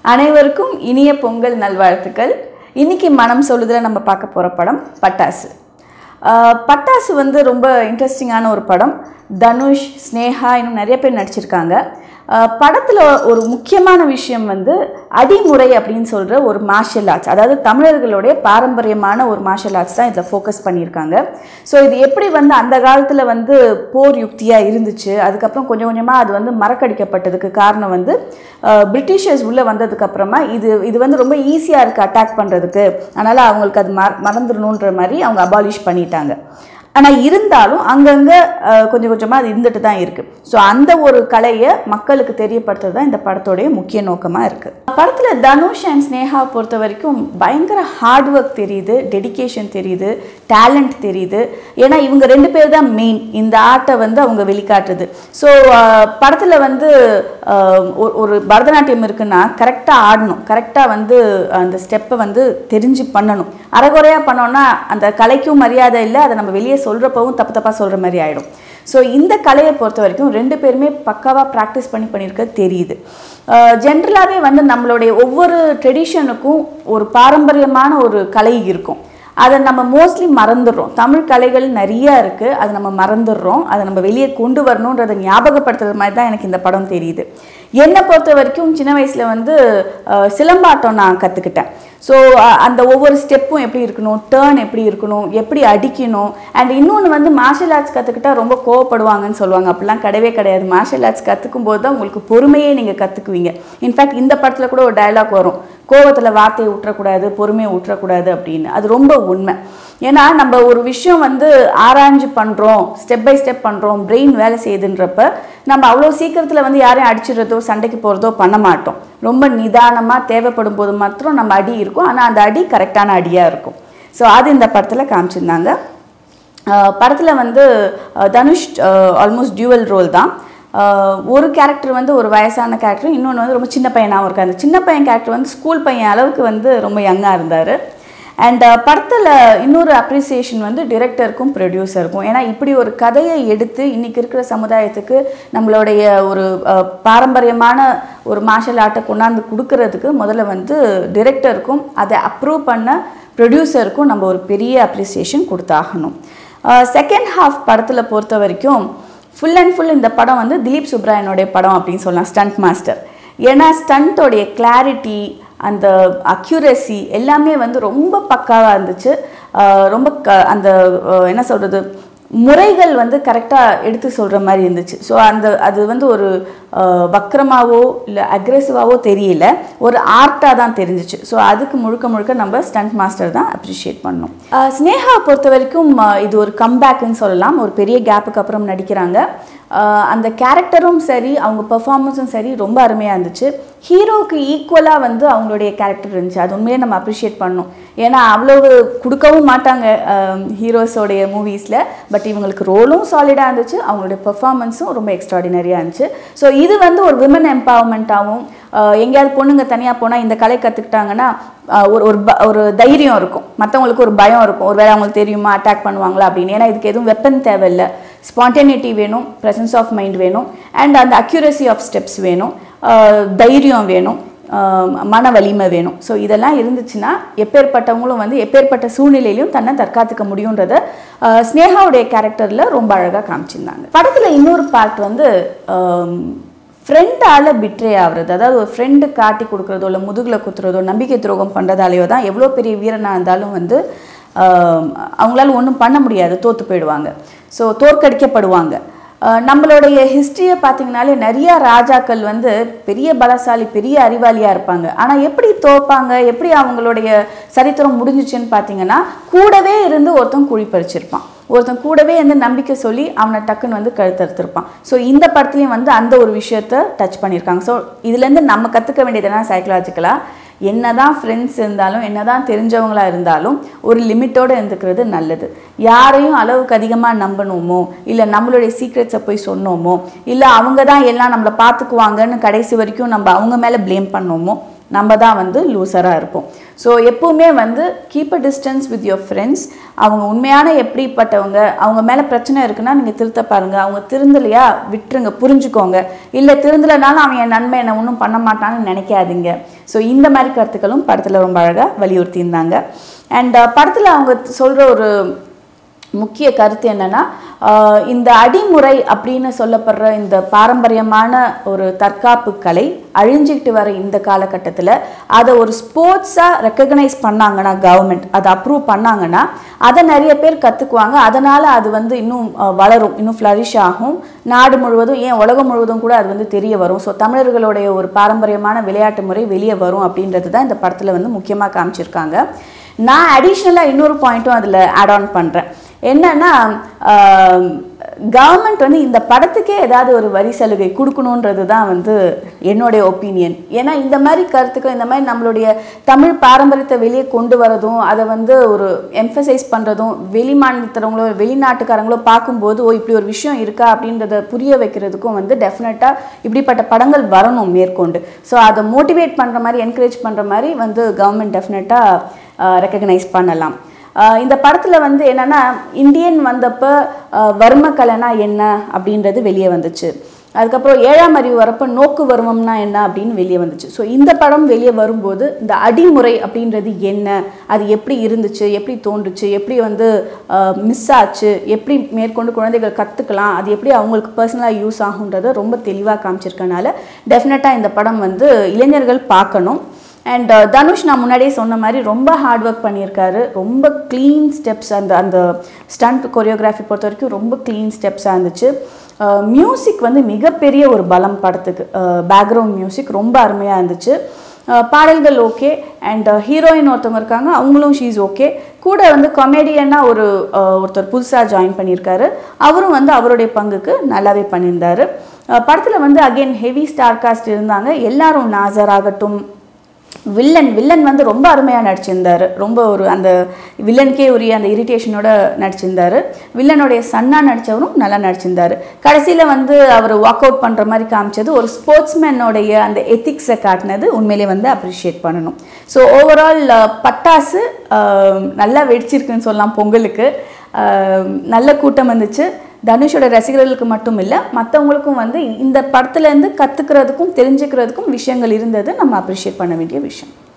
அனைவருக்கும் இனிய பொங்கல் நல்வாழ்த்துக்கள் இன்னைக்கு மனம் சொல்லுதில் நம்ம பார்க்க போகிற படம் பட்டாசு ஆஹ் பட்டாசு வந்து ரொம்ப இன்ட்ரெஸ்டிங்கான ஒரு படம் தனுஷ் ஸ்னேகா இன்னும் நிறைய பேர் நடிச்சிருக்காங்க படத்தில் ஒரு முக்கியமான விஷயம் வந்து அடிமுறை அப்படின்னு சொல்கிற ஒரு மார்ஷல் ஆர்ட்ஸ் அதாவது தமிழர்களுடைய பாரம்பரியமான ஒரு மார்ஷல் ஆர்ட்ஸ் தான் இதில் ஃபோக்கஸ் பண்ணியிருக்காங்க ஸோ இது எப்படி வந்து அந்த காலத்தில் வந்து போர் யுக்தியாக இருந்துச்சு அதுக்கப்புறம் கொஞ்சம் கொஞ்சமாக அது வந்து மறக்கடிக்கப்பட்டதுக்கு காரணம் வந்து அஹ், பிரிட்டிஷர்ஸ் உள்ளே வந்ததுக்கப்புறமா இது இது வந்து ரொம்ப ஈஸியாக இருக்குது அட்டாக் பண்ணுறதுக்கு அதனால் அவங்களுக்கு அது மற மறந்துடணுன்ற மாதிரி அவங்க அபாலிஷ் பண்ணிட்டாங்க ஆனால் இருந்தாலும் அங்கங்கே கொஞ்சம் கொஞ்சமாக அது இருந்துட்டு தான் இருக்குது ஸோ அந்த ஒரு கலையை மக்களுக்கு தெரியப்படுத்துறது தான் இந்த படத்தோடைய முக்கிய நோக்கமாக இருக்குது படத்தில் தனுஷ் அண்ட் ஸ்னேகா பொறுத்த வரைக்கும் பயங்கர ஹார்ட் ஒர்க் தெரியுது டெடிகேஷன் தெரியுது டேலண்ட் தெரியுது ஏன்னா இவங்க ரெண்டு பேர் தான் மெயின் இந்த ஆர்ட்டை வந்து அவங்க வெளிக்காட்டுறது ஸோ படத்தில் வந்து அஹ், ஒரு- ஒரு பரதநாட்டியம் இருக்குன்னா கரெக்டாக ஆடணும் கரெக்டாக வந்து அந்த ஸ்டெப்பை வந்து தெரிஞ்சு பண்ணணும் அரைகுறையாக பண்ணோன்னா அந்த கலைக்கும் மரியாதை இல்லை அதை நம்ம வெளியே சொல்கிறப்பவும் தப்பு தப்பாக சொல்கிற மாதிரி ஆகிடும் ஸோ இந்த கலையை பொறுத்த வரைக்கும் ரெண்டு பேருமே பக்காவாக ப்ராக்டிஸ் பண்ணி பண்ணியிருக்க தெரியுது ஜென்ரலாகவே வந்து நம்மளுடைய ஒவ்வொரு ட்ரெடிஷனுக்கும் ஒரு பாரம்பரியமான ஒரு கலை இருக்கும் அதை நம்ம மோஸ்ட்லி மறந்துடுறோம் தமிழ் கலைகள் நிறைய இருக்குது அதை நம்ம மறந்துடுறோம் அதை நம்ம வெளியே கொண்டு வரணுன்றதை ஞாபகப்படுத்துறது மாதிரி தான் எனக்கு இந்த படம் தெரியுது என்னை பொறுத்த வரைக்கும் சின்ன வயசில் வந்து அஹ், சிலம்பாட்டம் நான் கற்றுக்கிட்டேன் ஸோ அந்த ஒவ்வொரு ஸ்டெப்பும் எப்படி இருக்கணும் டேர்ன் எப்படி இருக்கணும் எப்படி அடிக்கணும் அண்ட் இன்னொன்று வந்து மார்ஷல் ஆர்ட்ஸ் கற்றுக்கிட்டா ரொம்ப கோவப்படுவாங்கன்னு சொல்லுவாங்க அப்படிலாம் கிடையவே கிடையாது மார்ஷல் ஆர்ட்ஸ் கற்றுக்கும் போது தான் உங்களுக்கு பொறுமையே நீங்கள் கற்றுக்குவீங்க இன்ஃபேக்ட் இந்த படத்தில் கூட ஒரு டயலாக் வரும் கோவத்தில் வார்த்தையை விட்டுறக்கூடாது பொறுமையை விட்டுறக்கூடாது அப்படின்னு அது ரொம்ப உண்மை ஏன்னா நம்ம ஒரு விஷயம் வந்து ஆராய்ஞ்சு பண்ணுறோம் ஸ்டெப் பை ஸ்டெப் பண்ணுறோம் பிரெயின் வேலை செய்யுதுன்றப்ப நம்ம அவ்வளோ சீக்கிரத்தில் வந்து யாரையும் அடிச்சிடுறதோ சண்டைக்கு போகிறதோ பண்ண மாட்டோம் ரொம்ப நிதானமாக தேவைப்படும் போது மாத்திரம் நம்ம அடி இருக்கும் ஆனால் அந்த அடி கரெக்டான அடியாக இருக்கும் ஸோ அது இந்த படத்தில் காமிச்சிருந்தாங்க படத்தில் வந்து அஹ், தனுஷ் ஆல்மோஸ்ட் டியூவல் ரோல் தான் அஹ், ஒரு கேரக்டர் வந்து ஒரு வயசான கேரக்டர் இன்னொன்று வந்து ரொம்ப சின்ன பையனாகவும் இருக்காரு அந்த சின்ன பையன் கேரக்டர் வந்து ஸ்கூல் பையன் அளவுக்கு வந்து ரொம்ப யங்காக இருந்தார் அண்ட் படத்தில் இன்னொரு அப்ரிசியேஷன் வந்து டிரெக்டருக்கும் ப்ரொடியூசருக்கும் ஏன்னா இப்படி ஒரு கதையை எடுத்து இன்றைக்கி இருக்கிற சமுதாயத்துக்கு நம்மளுடைய ஒரு அஹ், பாரம்பரியமான ஒரு மார்ஷல் ஆர்ட்டை கொண்டாந்து கொடுக்கறதுக்கு முதல்ல வந்து டிரெக்டருக்கும் அதை அப்ரூவ் பண்ண ப்ரொடியூசருக்கும் நம்ம ஒரு பெரிய அப்ரிசியேஷன் கொடுத்தாகணும் செகண்ட் ஹாஃப் படத்தில் பொறுத்த வரைக்கும் ஃபுல் அண்ட் ஃபுல் இந்த படம் வந்து திலீப் சுப்ராயனுடைய படம் அப்படின்னு சொல்லலாம் ஸ்டண்ட் மாஸ்டர் ஏன்னா ஸ்டண்ட்டோடைய கிளாரிட்டி அந்த அக்யூரசி எல்லாமே வந்து ரொம்ப பக்காவாக இருந்துச்சு ஆஹ் ரொம்ப க அந்த ஆஹ் என்ன சொல்கிறது முறைகள் வந்து கரெக்டாக எடுத்து சொல்கிற மாதிரி இருந்துச்சு ஸோ அந்த அது வந்து ஒரு ஆஹ் வக்ரமாவோ இல்லை அக்ரெசிவாவோ தெரியல ஒரு ஆர்ட்டாக தான் தெரிஞ்சிச்சு ஸோ அதுக்கு முழுக்க முழுக்க நம்ம ஸ்டண்ட் மாஸ்டர் தான் அப்ரிஷியேட் பண்ணோம் ஆஹ் ஸ்னேகா பொறுத்த வரைக்கும் ஆஹ் இது ஒரு கம்பேக்குன்னு சொல்லலாம் ஒரு பெரிய கேப்புக்கு அப்புறம் நடிக்கிறாங்க ஆஹ் அந்த கேரக்டரும் சரி அவங்க பெர்ஃபார்மன்ஸும் சரி ரொம்ப அருமையாக இருந்துச்சு ஹீரோவுக்கு ஈக்குவலாக வந்து அவங்களுடைய கேரக்டர் இருந்துச்சு அது உண்மையே நம்ம அப்ரிஷியேட் பண்ணோம் ஏன்னா அவ்வளவு கொடுக்கவும் மாட்டாங்க ஹீரோஸோடைய மூவிஸில் பட் இவங்களுக்கு ரோலும் சாலிடாக இருந்துச்சு அவங்களுடைய பெர்ஃபார்மன்ஸும் ரொம்ப எக்ஸ்ட்ராடினரியாக இருந்துச்சு ஸோ இது வந்து ஒரு விமன் எம்பவர்மெண்ட்டாகவும் எங்கேயாவது பொண்ணுங்க தனியாக போனால் இந்த கலை கற்றுக்கிட்டாங்கன்னா ஒரு ஒரு ப- ஒரு தைரியம் இருக்கும் மற்றவங்களுக்கு ஒரு பயம் இருக்கும் ஒரு வேளை அவங்களுக்கு தெரியுமா அட்டாக் பண்ணுவாங்களா அப்படின்னு ஏன்னா இதுக்கு எதுவும் வெப்பன் தேவையில்லை ஸ்பான்டேனிட்டி வேணும் ப்ரெசன்ஸ் ஆஃப் மைண்ட் வேணும் அண்ட் அந்த அக்யூரசி ஆஃப் ஸ்டெப்ஸ் வேணும் ஆஹ் தைரியம் வேணும் ஆஹ் மன வலிமை வேணும் ஸோ இதெல்லாம் இருந்துச்சுன்னா எப்பேற்பட்டவங்களும் வந்து எப்பேற்பட்ட சூழ்நிலையிலையும் தன்னை தற்காத்துக்க முடியுன்றத ஆஹ் ஸ்னேகாவுடைய கேரக்டரில் ரொம்ப அழகாக காமிச்சிருந்தாங்க படத்தில் இன்னொரு பார்ட் வந்து ஃப்ரெண்டால் பிட்ரே ஆகுறது அதாவது ஒரு ஃப்ரெண்டு காட்டி கொடுக்குறதோ இல்லை முதுகில் குத்துறதோ நம்பிக்கை துரோகம் பண்ணுறதாலேயோ தான் எவ்வளோ பெரிய வீரனாக இருந்தாலும் வந்து ஆஹ் அவங்களால ஒன்றும் பண்ண முடியாது தோற்று போயிடுவாங்க ஸோ தோற்கடிக்கப்படுவாங்க ஆஹ் நம்மளுடைய ஹிஸ்ட்ரியை பார்த்தீங்கனாலே நிறைய ராஜாக்கள் வந்து பெரிய பலசாலி பெரிய அறிவாளியாக இருப்பாங்க ஆனால் எப்படி தோப்பாங்க எப்படி அவங்களுடைய சரித்திரம் முடிஞ்சிச்சுன்னு பார்த்தீங்கன்னா கூடவே இருந்து ஒருத்தன் குழி பறிச்சிருப்பான் ஒருத்தன் கூடவே இருந்து நம்பிக்கை சொல்லி அவனை டக்குன்னு வந்து கழுத்தறுத்திருப்பான் ஸோ இந்த படத்துலையும் வந்து அந்த ஒரு விஷயத்த டச் பண்ணியிருக்காங்க ஸோ இதுலேருந்து நம்ம கற்றுக்க வேண்டியது என்ன சைக்கலாஜிக்கலாக என்னதான் ஃப்ரெண்ட்ஸ் இருந்தாலும் என்னதான் தெரிஞ்சவங்களா இருந்தாலும் ஒரு லிமிட்டோடு இருந்துக்கிறது நல்லது யாரையும் அளவுக்கு அதிகமாக நம்பணுமோ இல்லை நம்மளுடைய சீக்ரெட்ஸை போய் சொன்னோமோ இல்லை அவங்க தான் எல்லாம் நம்மளை பார்த்துக்குவாங்கன்னு கடைசி வரைக்கும் நம்ம அவங்க மேலே ப்ளேம் பண்ணோமோ நம்ம தான் வந்து லூசராக இருப்போம் ஸோ எப்பவுமே வந்து keep a distance with your friends அவங்க உண்மையான எப்படிப்பட்டவங்க அவங்க மேலே பிரச்சனை இருக்குன்னா நீங்கள் திருத்த பாருங்கள் அவங்க திருந்தலையா விட்டுருங்க புரிஞ்சுக்கோங்க இல்லை திருந்தலைனாலும் அவன் என் நன்மை என்ன ஒன்றும் பண்ண மாட்டான்னு நினைக்காதீங்க ஸோ இந்த மாதிரி கருத்துக்களும் படத்தில் ரொம்ப அழகாக வலியுறுத்தியிருந்தாங்க அண்ட் படத்தில் அவங்க சொல்கிற ஒரு முக்கிய கருத்து என்னன்னா ஆஹ் இந்த அடிமுறை அப்படின்னு சொல்லப்படுற இந்த பாரம்பரியமான ஒரு தற்காப்பு கலை அழிஞ்சிக்கிட்டு வர இந்த காலகட்டத்தில் அதை ஒரு ஸ்போர்ட்ஸாக ரெக்கக்னைஸ் பண்ணாங்கன்னா கவர்மெண்ட் அதை அப்ரூவ் பண்ணாங்கன்னா அதை நிறைய பேர் கற்றுக்குவாங்க அதனால் அது வந்து இன்னும் ஆஹ் வளரும் இன்னும் ஃப்ளரிஷ் ஆகும் நாடு முழுவதும் ஏன் உலகம் முழுவதும் கூட அது வந்து தெரிய வரும் ஸோ தமிழர்களுடைய ஒரு பாரம்பரியமான விளையாட்டு முறை வெளியே வரும் அப்படின்றது தான் இந்த படத்தில் வந்து முக்கியமாக காமிச்சிருக்காங்க நான் அடிஷ்னலாக இன்னொரு பாயிண்ட்டும் அதில் ஆட் ஆன் பண்ணுறேன் என்னன்னா கவர்மெண்ட் வந்து இந்த படத்துக்கே ஏதாவது ஒரு வரி சலுகை கொடுக்கணுன்றது தான் வந்து என்னுடைய ஒப்பீனியன் ஏன்னா இந்த மாதிரி கருத்துக்கள் இந்த மாதிரி நம்மளுடைய தமிழ் பாரம்பரியத்தை வெளியே கொண்டு வரதும் அதை வந்து ஒரு எம்ஃபசைஸ் பண்ணுறதும் வெளி மாநிலத்தவங்களோ வெளிநாட்டுக்காரங்களோ பார்க்கும்போது ஓ இப்படி ஒரு விஷயம் இருக்கா அப்படின்றத புரிய வைக்கிறதுக்கும் வந்து டெஃபினட்டாக இப்படிப்பட்ட படங்கள் வரணும் மேற்கொண்டு ஸோ அதை மோட்டிவேட் பண்ணுற மாதிரி என்கரேஜ் பண்ணுற மாதிரி வந்து கவர்மெண்ட் டெஃபினட்டாக ரெக்கக்னைஸ் பண்ணலாம் ஆஹ் இந்த படத்தில் வந்து என்னன்னா இந்தியன் வந்தப்போ வர்ம கலைனா என்ன அப்படின்றது வெளியே வந்துச்சு அதுக்கப்புறம் ஏழாம் அறிவு வரப்போ நோக்கு வர்மம்னா என்ன அப்படின்னு வெளியே வந்துச்சு ஸோ இந்த படம் வெளியே வரும்போது இந்த அடிமுறை அப்படின்றது என்ன அது எப்படி இருந்துச்சு எப்படி தோன்றுச்சு எப்படி வந்து மிஸ் ஆச்சு எப்படி மேற்கொண்டு குழந்தைகள் கற்றுக்கலாம் அது எப்படி அவங்களுக்கு பர்சனலாக யூஸ் ஆகுன்றதை ரொம்ப தெளிவாக காமிச்சிருக்கனால டெஃபினட்டாக இந்த படம் வந்து இளைஞர்கள் பார்க்கணும் அண்ட் தனுஷ் நான் முன்னாடியே சொன்ன மாதிரி ரொம்ப ஹார்ட் ஒர்க் பண்ணியிருக்காரு ரொம்ப க்ளீன் ஸ்டெப்ஸ் அந்த அந்த ஸ்டண்ட் கொரியோகிராஃபி பொறுத்த வரைக்கும் ரொம்ப க்ளீன் ஸ்டெப்ஸாக இருந்துச்சு மியூசிக் வந்து மிகப்பெரிய ஒரு பலம் படத்துக்கு பேக்ரவுண்ட் மியூசிக் ரொம்ப அருமையாக இருந்துச்சு அஹ் பாடல்கள் ஓகே அண்ட் ஹீரோயின் ஒருத்தவங்க இருக்காங்க அவங்களும் ஷீஸ் ஓகே கூட வந்து கொமேடியனாக ஒரு அஹ், ஒருத்தர் புதுசாக ஜாயின் பண்ணியிருக்காரு அவரும் வந்து அவருடைய பங்குக்கு நல்லாவே பண்ணியிருந்தாரு படத்தில் வந்து அகெயின் ஹெவி ஸ்டார் காஸ்ட் இருந்தாங்க எல்லாரும் நாசர் ஆகட்டும் வில்லன் வில்லன் வந்து ரொம்ப அருமையாக நடிச்சிருந்தாரு ரொம்ப ஒரு அந்த வில்லனுக்கே உரிய அந்த இரிட்டேஷனோட நடிச்சிருந்தாரு வில்லனுடைய சன்னா நடித்தவரும் நல்லா நடிச்சிருந்தாரு கடைசியில் வந்து அவர் வாக் அவுட் பண்ணுற மாதிரி காமிச்சது ஒரு ஸ்போர்ட்ஸ்மேனோடைய அந்த எத்திக்ஸை காட்டினது உண்மையிலே வந்து அப்ரிஷியேட் பண்ணணும் ஸோ ஓவரால் பட்டாசு அஹ், நல்லா வெடிச்சிருக்குன்னு சொல்லலாம் பொங்கலுக்கு அஹ், நல்ல கூட்டம் வந்துச்சு தனுஷோட ரசிகர்களுக்கு மட்டும் இல்லை மற்றவங்களுக்கும் வந்து இந்த படத்துலேருந்து கற்றுக்கிறதுக்கும் தெரிஞ்சுக்கிறதுக்கும் விஷயங்கள் இருந்தது நம்ம அப்ரிஷியேட் பண்ண வேண்டிய விஷயம்